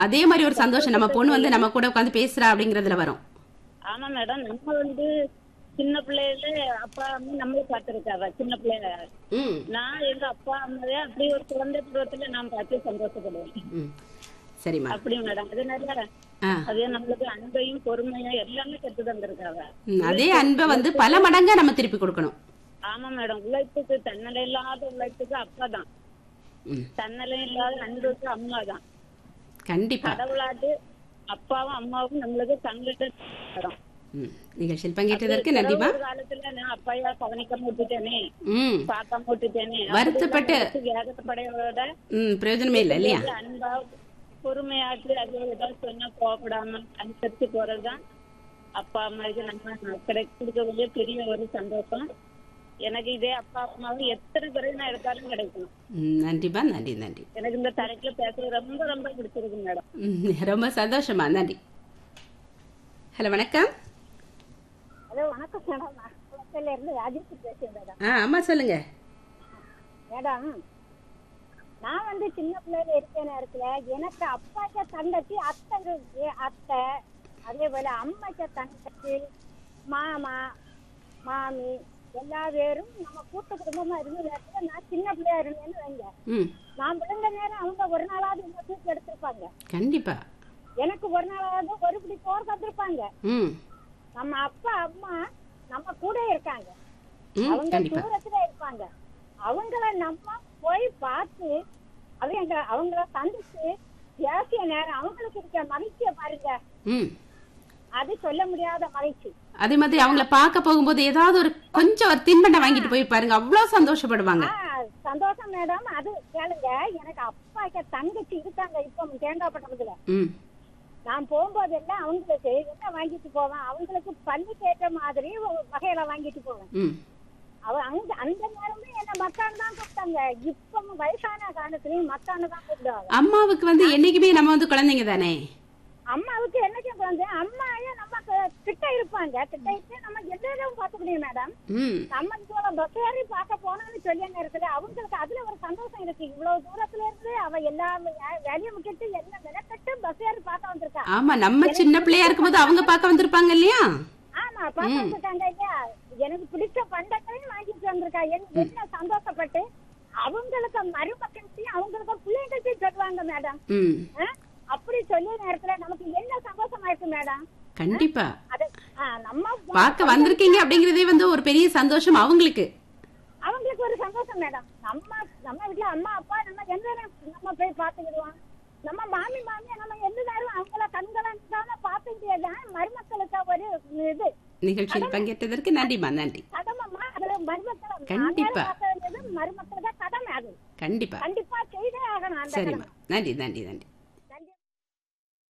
அதே மாதிரி ஒரு சந்தோஷம் நம்ம பொண்ணு வந்து நம்ம கூட உட்காந்து பேசுறா அப்படிங்கறதுல வரும் ஆமா மேடம் நம்ம வந்து சின்ன பிள்ளையில அப்பா அம்மா நம்மள பாத்துருக்காவ சின்ன பிள்ளைல ம் நான் எங்க அப்பா அம்மாவே அப்படி ஒரு குழந்தை பருவத்துல நான் பார்த்து சந்தோஷப்படுவேன் ம் சரிம்மா அப்படி மேடம் அதனால ஆ அது நம்மளுக்கு அன்பையும் பொறுமையும் எல்லாமே கத்து தந்திருக்காவ ம், அதே அன்பை வந்து பல மடங்கா நம்ம திருப்பி கொடுக்கணும் ஆமா மேடம் உழைப்புக்கு தன்னலை இல்லாத உழைப்புக்கு அப்பா தான் ம் தன்னலை இல்லாத அன்புக்கு அம்மா தான் கண்டிப்பா கடவுளாட்டு அப்பாவும் அம்மாவும் நம்மளுக்கு தங்கிட்ட மேடம் ம் நிகழ்ச்சியில் பங்கேற்றதற்கு நன்றிமா ஒரு காலத்துல நான் அப்பாயா கவனிக்காம விட்டுட்டேனே ம் பார்க்காம விட்டுட்டேனே வருத்தப்பட்டு வேகப்படையோட ம் பிரயோஜனமே இல்லை இல்லையா அன்பா பொறுமையாட்டு அது ஏதாவது சொன்னா கோவப்படாம அனுசரிச்சு போறதுதான் அப்பா அம்மாவுக்கு நம்ம கிடைக்கக்கூடிய பெரிய ஒரு சந்தோஷம் எனக்கு இதே அப்பா அம்மாவும் எத்தனை பிறகு நான் எடுத்தாலும் கிடைக்கும் ம் நன்றிமா நன்றி நன்றி எனக்கு இந்த தலைக்குல பேசுறது ரொம்ப ரொம்ப பிடிச்சிருக்கு மேடம் ம், ரொம்ப சந்தோஷமா நன்றி ஹலோ வணக்கம் ஹலோ வணக்கம் மேடம் நான் குளத்துல இருந்து ராஜேஷ் பேசுறேன் மேடம் ஆ அம்மா சொல்லுங்க மேடம் நான் வந்து சின்ன பிள்ளையில இருக்க நேரத்துல எனக்கு அப்பாட்ட தங்கச்சி அத்தை இருக்கு அத்தை அதே போல அம்மாட்ட தங்கச்சி மாமா மாமி எல்லா பேரும் நம்ம கூட்டு குடும்பமா இருந்த நேரத்துல நான் சின்ன பிள்ளையா இருந்தேன்னு வைங்க ம் நான் விழுந்த நேரம் அவங்க ஒரு நாளாவது இந்த தூக்கி எடுத்திருப்பாங்க கண்டிப்பா எனக்கு ஒரு நாளாவது ஒரு பிடி சோறு தந்திருப்பாங்க ம் நம்ம அப்பா அம்மா நம்ம கூட இருக்காங்க ம் அவங்க கண்டிப்பா தூரத்துல இருப்பாங்க அவங்கள நம்ம போய் பார்த்து அவங்க அவங்கள சந்திச்சு பேசிய நேரம் அவங்களுக்கு இருக்க மகிழ்ச்சிய பாருங்க ம் அது சொல்ல முடியாத மகிழ்ச்சி அதே மாதிரி அவங்கள பார்க்க போகும்போது ஏதாவது ஒரு கொஞ்சம் ஒரு தின்பண்டம் வாங்கிட்டு போய் பாருங்க அவ்வளவு சந்தோஷப்படுவாங்க ஆ, சந்தோஷம் மேடம் அது கேளுங்க எனக்கு அப்பா தங்கச்சி இருக்காங்க இப்போ தேங்காய் பட்டணத்துல ம் நான் போகும்போதெல்லாம் அவங்களுக்கு என்ன வாங்கிட்டு போவேன் அவங்களுக்கு பள்ளிக்கு ஏற்ற மாதிரி ஒரு வகையில வாங்கிட்டு போவேன் ம் அவ அங்க அந்த நேரமே என்ன மத்தான தான் கூப்பிட்டாங்க இப்ப வயசான காலத்துலயும் மத்தான தான் கூப்பிடுவாங்க அம்மாவுக்கு வந்து என்னைக்குமே நம்ம வந்து குழந்தைங்க தானே அம்மாவுக்கு என்னைக்கும் குழந்தை அம்மா நம்ம க- கிட்ட இருப்பாங்க கிட்ட இருந்து நம்ம எல்லாரும் பார்க்க முடியும் மேடம் ம் நம்ம இப்போ பஸ் ஏறி பார்க்க போனோம்னு சொல்லிய நேரத்துல அவங்களுக்கு அதுல ஒரு சந்தோஷம் இருக்கு இவ்வளவு தூரத்துல இருந்து அவ எல்லா வே- வேலையை விட்டுட்டு என்ன விளக்கட்டு பஸ் ஏறி பார்க்க வந்திருக்கா ஆமா நம்ம சின்ன பிள்ளையா இருக்கும்போது அவங்க பார்க்க வந்திருப்பாங்க இல்லையா ஆமா பார்க்க வந்திருக்காங்க ஐயா எனக்கு பிடிச்ச பண்டங்களையும் வாங்கிட்டு வந்திருக்கா என்ன என்ன சந்தோஷப்பட்டு அவங்களுக்கு மருமக்கள்கிட்டையும் அவங்களுக்கு பிள்ளைங்கள்ட்டையும் சொல்லுவாங்க மேடம் ம் ஆ? அப்படி சொல்லிய நேரத்துல நமக்கு என்ன சந்தோஷமா இருக்கு மேடம் கண்டிப்பா அது ஆ, நம்ம பார்க்க வந்திருக்கீங்க அப்படிங்கறதே வந்து ஒரு பெரிய சந்தோஷம் அவங்களுக்கு அவங்களுக்கு ஒரு சந்தோஷம் மேடம் நம்ம நம்ம வீட்டுல அம்மா அப்பா நம்ம எந்த நேரம் நம்ம போய் பாத்துக்கிடுவோம் நம்ம மாமி மாமியா நம்ம எந்த நேரம் அவங்கள கண்களை பாத்துக்கிட்டே தான் மருமக்களுக்கு ஒரு இது நிகழ்ச்சியில் பங்கேற்றதற்கு நன்றிமா நன்றி கடமைமா அதுல மருமக்களை கண்டிப்பா. பார்க்க வேண்டியது மருமக்களுக்கு கடமை அது கண்டிப்பா கண்டிப்பா செய்தே ஆகணும் அந்த சரிம்மா நன்றி நன்றி நன்றி